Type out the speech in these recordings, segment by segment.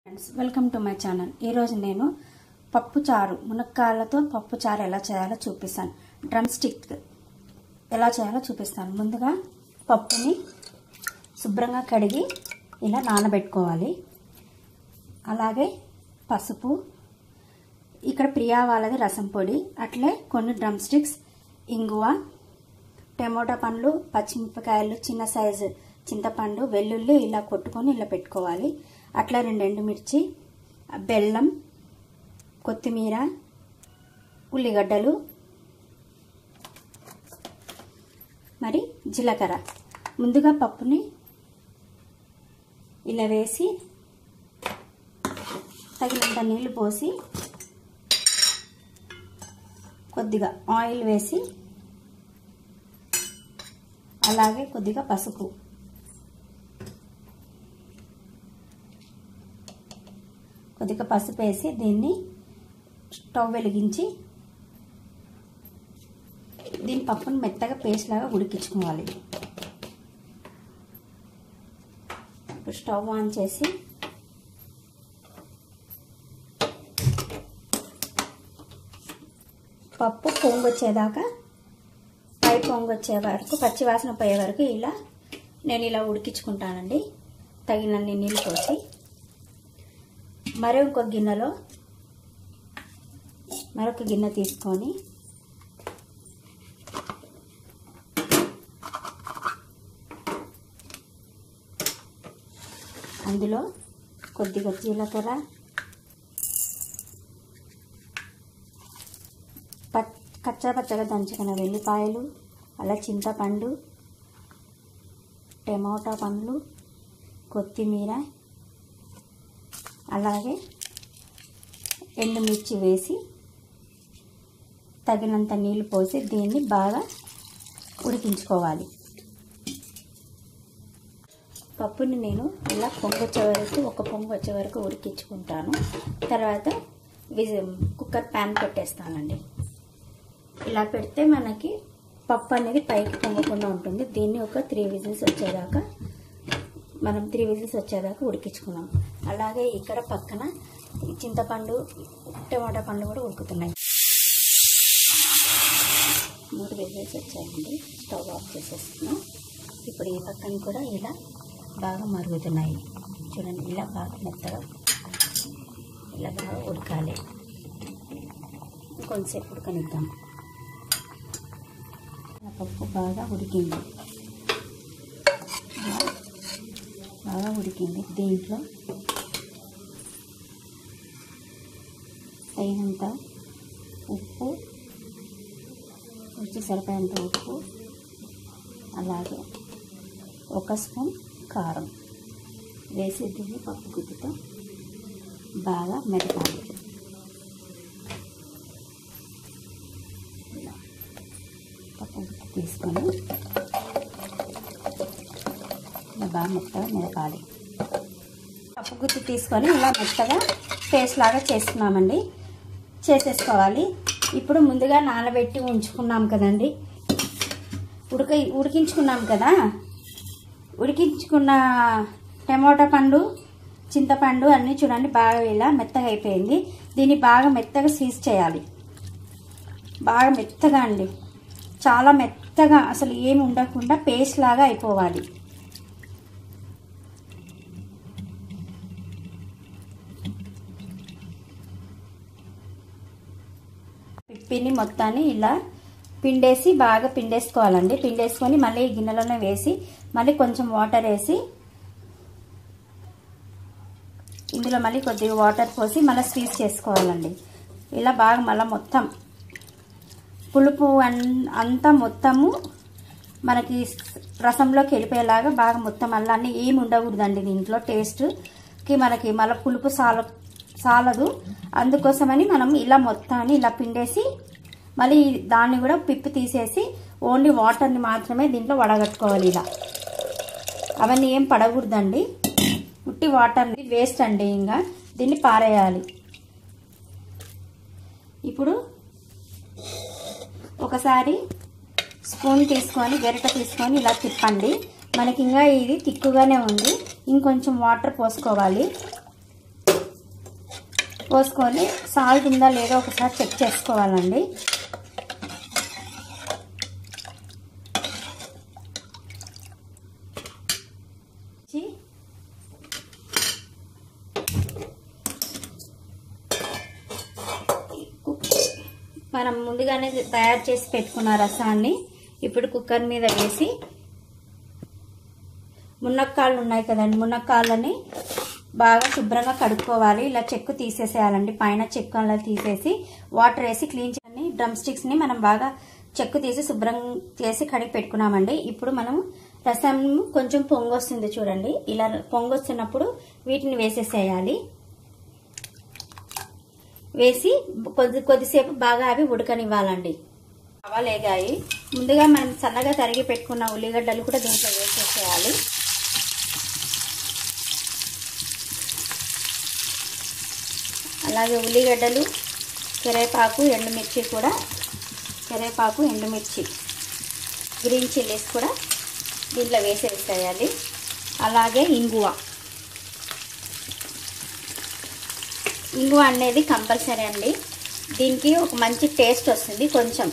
friends welcome to my channel ఈరోజు నేను పప్పు చారు మునక్కాయలతో పప్పు చారు ఎలా చేయాలో చూపిస్తాను డ్రమ్ స్టిక్ ఎలా చేయాలో చూపిస్తాను ముందుగా పప్పుని శుభ్రంగా కడిగి ఇలా నానబెట్టుకోవాలి అలాగే పసుపు ఇక్కడ ప్రియా వాళ్ళది రసం పొడి అట్లే కొన్ని డ్రమ్ స్టిక్స్ ఇంగువ టమోటా పండ్లు పచ్చిమిరపకాయలు చిన్న సైజు చింతపండు వెల్లుల్లి ఇలా కొట్టుకొని ఇలా పెట్టుకోవాలి అట్లా రెండు ఎండుమిర్చి బెల్లం కొత్తిమీర ఉల్లిగడ్డలు మరి జీలకర్ర ముందుగా పప్పుని ఇలా వేసి తగినంత నీళ్లు పోసి కొద్దిగా ఆయిల్ వేసి అలాగే కొద్దిగా పసుపు కొద్దిగా పసుపు వేసి దీన్ని స్టవ్ వెలిగించి దీని పప్పును మెత్తగా పేస్ట్ లాగా ఉడికించుకోవాలి ఇప్పుడు స్టవ్ ఆన్ చేసి పప్పు పొంగు వచ్చేదాకా పై పొంగు వచ్చే వరకు పచ్చివాసన పోయే వరకు ఇలా నేను ఇలా ఉడికించుకుంటానండి తగినన్ని నీళ్ళు పోసి మరో ఇంకొక గిన్నెలో మరొక గిన్నె తీసుకొని అందులో కొద్దిగా జీలకర్ర పచ్ కచ్చా పచ్చగా దంచుకున్న వెల్లిపాయలు అలా చింతపండు టమోటా పండ్లు కొత్తిమీర అలాగే ఎండుమిర్చి వేసి తగినంత నీళ్ళు పోసి దీన్ని బాగా ఉడికించుకోవాలి పప్పుని నేను ఇలా పొంగు వచ్చే వరకు ఒక పొంగు వచ్చే వరకు ఉడికించుకుంటాను తర్వాత కుక్కర్ ప్యాన్ పెట్టేస్తానండి ఇలా పెడితే మనకి పప్పు అనేది పైకి పొంగకుండా ఉంటుంది దీన్ని ఒక త్రీ విజిల్స్ వచ్చేదాకా మనం త్రీ విజిల్స్ వచ్చేదాకా ఉడికించుకున్నాం అలాగే ఇక్కడ పక్కన చింతపండు టమాటా పండు కూడా ఉడుకుతున్నాయి మూడు విజిల్స్ వచ్చాయండి స్టవ్ ఆఫ్ చేసేస్తున్నాం ఇప్పుడు ఈ పక్కన కూడా ఇలా బాగా మరుగుతున్నాయి చూడండి ఇలా బాగా మెత్తగా ఇలా బాగా ఉడకాలి కొంతసేపు ఉడకనిద్దాం పప్పు బాగా ఉడికింది బాగా ఉడికింది దీంట్లో తగినంత ఉప్పు రుచి సరిపడంత ఉప్పు అలాగే ఒక స్పూన్ కారం వేసి దీన్ని పప్పు గుడ్డుతో బాగా మెదపాలి ఇలా పప్పు గుడ్డు తీసుకొని ఇలా బాగా మెత్తగా మెదపాలి పప్పు గుత్తి తీసుకొని ఇలా మెత్తగా పేస్ట్ లాగా చేసుకున్నామండి చేసేసుకోవాలి ఇప్పుడు ముందుగా నానబెట్టి ఉంచుకున్నాం కదండి ఉడక ఉడికించుకున్నాం కదా ఉడికించుకున్న టమోటా పండు చింతపండు అన్నీ చూడండి బాగా ఇలా మెత్తగా అయిపోయింది దీన్ని బాగా మెత్తగా సీజ్ చేయాలి బాగా మెత్తగా అండి చాలా మెత్తగా అసలు ఏమి ఉండకుండా పేస్ట్ లాగా అయిపోవాలి పిప్పిని మొత్తాన్ని ఇలా పిండేసి బాగా పిండేసుకోవాలండి పిండేసుకొని మళ్ళీ ఈ గిన్నెలోనే వేసి మళ్ళీ కొంచెం వాటర్ వేసి ఇందులో మళ్ళీ కొద్దిగా వాటర్ పోసి మళ్ళీ స్వీజ్ చేసుకోవాలండి ఇలా బాగా మళ్ళీ మొత్తం పులుపు అంతా మొత్తము మనకి రసంలోకి వెళ్ళిపోయేలాగా బాగా మొత్తం మళ్ళీ అన్నీ ఏమి ఉండకూడదండి దీంట్లో టేస్ట్కి మనకి మళ్ళీ పులుపు సాల సాలదు అందుకోసమని మనం ఇలా మొత్తాన్ని ఇలా పిండేసి మళ్ళీ దాన్ని కూడా పిప్పి తీసేసి ఓన్లీ వాటర్ని మాత్రమే దీంట్లో వడగట్టుకోవాలి ఇలా అవన్నీ ఏం పడకూడదండి ఉట్టి వాటర్ని వేస్ట్ అండి ఇంకా దీన్ని పారేయాలి ఇప్పుడు ఒకసారి స్పూన్ తీసుకొని గరిట తీసుకొని ఇలా తిప్పండి మనకి ఇంకా ఇది తిక్కుగానే ఉంది ఇంకొంచెం వాటర్ పోసుకోవాలి పోసుకొని సాల్ట్ ఉందా లేదో ఒకసారి చెక్ చేసుకోవాలండి మనం ముందుగానే తయారు చేసి పెట్టుకున్న రసాన్ని ఇప్పుడు కుక్కర్ మీద వేసి మునక్కాళ్ళు ఉన్నాయి కదండి మునక్కాళ్ళని బాగా శుభ్రంగా కడుక్కోవాలి ఇలా చెక్కు తీసేసేయాలండి పైన చెక్కు అలా తీసేసి వాటర్ వేసి క్లీన్ చేయని డ్రమ్ స్టిక్స్ని మనం బాగా చెక్కు తీసి శుభ్రం చేసి కడిగి పెట్టుకున్నామండి ఇప్పుడు మనం రసం కొంచెం పొంగొస్తుంది చూడండి ఇలా పొంగొస్తున్నప్పుడు వీటిని వేసేసేయాలి వేసి కొద్ది కొద్దిసేపు బాగా అవి ఉడకనివ్వాలండి రవ్వలేగాయి ముందుగా మనం సన్నగా తరిగి పెట్టుకున్న ఉల్లిగడ్డలు కూడా దీంట్లో వేసేసేయాలి అలాగే ఉల్లిగడ్డలు కరివేపాకు ఎండుమిర్చి కూడా కరివేపాకు ఎండుమిర్చి గ్రీన్ చిల్లీస్ కూడా దీంట్లో వేసేసేయాలి అలాగే ఇంగువ ఇంగువ అనేది కంపల్సరీ అండి దీనికి ఒక మంచి టేస్ట్ వస్తుంది కొంచెం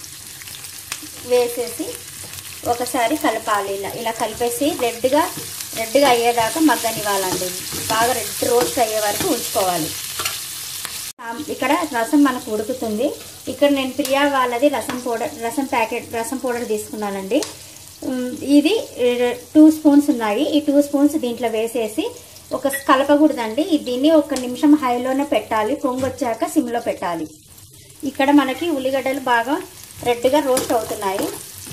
వేసేసి ఒకసారి కలపాలి ఇలా ఇలా కలిపేసి రెడ్గా రెడ్గా అయ్యేదాకా మగ్గనివ్వాలండి బాగా రెడ్ రోస్ట్ అయ్యే వరకు ఉంచుకోవాలి ఇక్కడ రసం మనకు ఉడుకుతుంది ఇక్కడ నేను ప్రియా వాళ్ళది రసం పౌడర్ రసం ప్యాకెట్ రసం పౌడర్ తీసుకున్నానండి ఇది టూ స్పూన్స్ ఉన్నాయి ఈ టూ స్పూన్స్ దీంట్లో వేసేసి ఒక కలపకూడదండి దీన్ని ఒక నిమిషం హైలోనే పెట్టాలి పొంగు వచ్చాక సిమ్లో పెట్టాలి ఇక్కడ మనకి ఉల్లిగడ్డలు బాగా రెడ్గా రోస్ట్ అవుతున్నాయి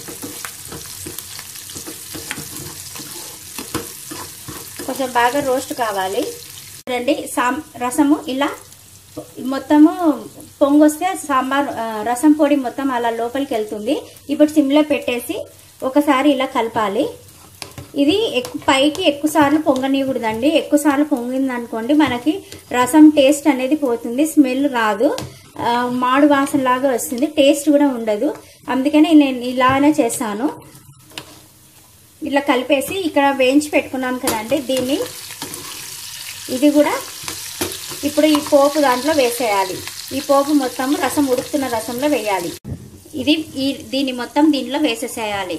కొంచెం బాగా రోస్ట్ కావాలి చూడండి సాం రసము ఇలా మొత్తము పొంగు వస్తే సాంబార్ రసం పొడి మొత్తం అలా లోపలికి వెళ్తుంది ఇప్పుడు సిమ్లో పెట్టేసి ఒకసారి ఇలా కలపాలి ఇది ఎక్కువ పైకి ఎక్కువ సార్లు పొంగనివ్వకూడదండి ఎక్కువ సార్లు పొంగింది అనుకోండి మనకి రసం టేస్ట్ అనేది పోతుంది స్మెల్ రాదు మాడు వాసన లాగా వస్తుంది టేస్ట్ కూడా ఉండదు అందుకని నేను ఇలానే చేస్తాను ఇట్లా కలిపేసి ఇక్కడ వేయించి పెట్టుకున్నాం కదండి దీన్ని ఇది కూడా ఇప్పుడు ఈ పోపు దాంట్లో వేసేయాలి ఈ పోపు మొత్తం రసం ఉడుకుతున్న రసంలో వేయాలి ఇది ఈ దీన్ని మొత్తం దీంట్లో వేసేసేయాలి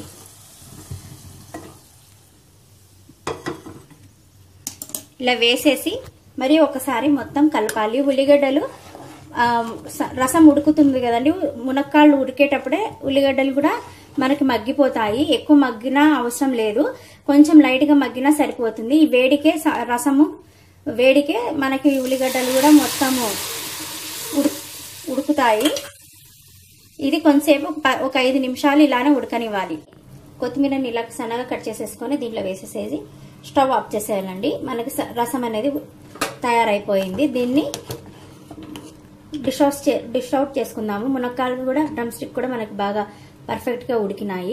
ఇలా వేసేసి మరి ఒకసారి మొత్తం కలపాలి ఉల్లిగడ్డలు రసం ఉడుకుతుంది కదండి మునక్కాళ్ళు ఉడికేటప్పుడే ఉల్లిగడ్డలు కూడా మనకి మగ్గిపోతాయి ఎక్కువ మగ్గినా అవసరం లేదు కొంచెం లైట్గా మగ్గినా సరిపోతుంది ఈ వేడికే రసము వేడికే మనకి ఉల్లిగడ్డలు కూడా మొత్తము ఉడు ఉడుకుతాయి ఇది కొంతసేపు ఒక ఐదు నిమిషాలు ఇలానే ఉడకనివ్వాలి కొత్తిమీరని ఇలా సన్నగా కట్ చేసేసుకొని దీంట్లో వేసేసేసి స్టవ్ ఆఫ్ చేసేయాలండి మనకి రసం అనేది తయారైపోయింది దీన్ని డిష్ అవుట్ చే డిష్ అవుట్ చేసుకుందాము మునక్కాయలు కూడా డ్రమ్ స్టిక్ కూడా మనకి బాగా పర్ఫెక్ట్గా ఉడికినాయి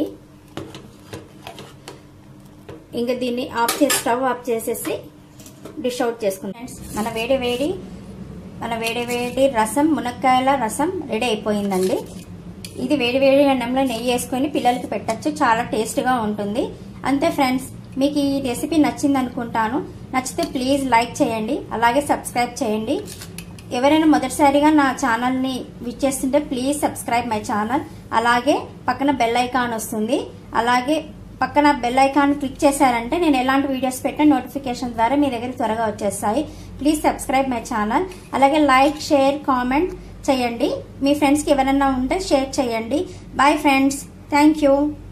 ఇంకా దీన్ని ఆఫ్ చేసి స్టవ్ ఆఫ్ చేసేసి డిష్ అవుట్ చేసుకుంటాం మన వేడి వేడి మన వేడి వేడి రసం మునక్కాయల రసం రెడీ అయిపోయిందండి ఇది వేడి వేడి అన్నంలో నెయ్యి వేసుకొని పిల్లలకి పెట్టచ్చు చాలా టేస్ట్గా ఉంటుంది అంతే ఫ్రెండ్స్ మీకు ఈ రెసిపీ నచ్చింది అనుకుంటాను నచ్చితే ప్లీజ్ లైక్ చేయండి అలాగే సబ్స్క్రైబ్ చేయండి ఎవరైనా మొదటిసారిగా నా ఛానల్ని విచ్చేస్తుంటే ప్లీజ్ సబ్స్క్రైబ్ మై ఛానల్ అలాగే పక్కన బెల్ ఐకాన్ వస్తుంది అలాగే పక్కన బెల్ ఐకాన్ క్లిక్ చేశారంటే నేను ఎలాంటి వీడియోస్ పెట్టినా నోటిఫికేషన్ ద్వారా మీ దగ్గర త్వరగా వచ్చేస్తాయి ప్లీజ్ సబ్స్క్రైబ్ మై ఛానల్ అలాగే లైక్ షేర్ కామెంట్ చేయండి మీ ఫ్రెండ్స్కి ఎవరైనా ఉంటే షేర్ చేయండి బాయ్ ఫ్రెండ్స్ థ్యాంక్ యూ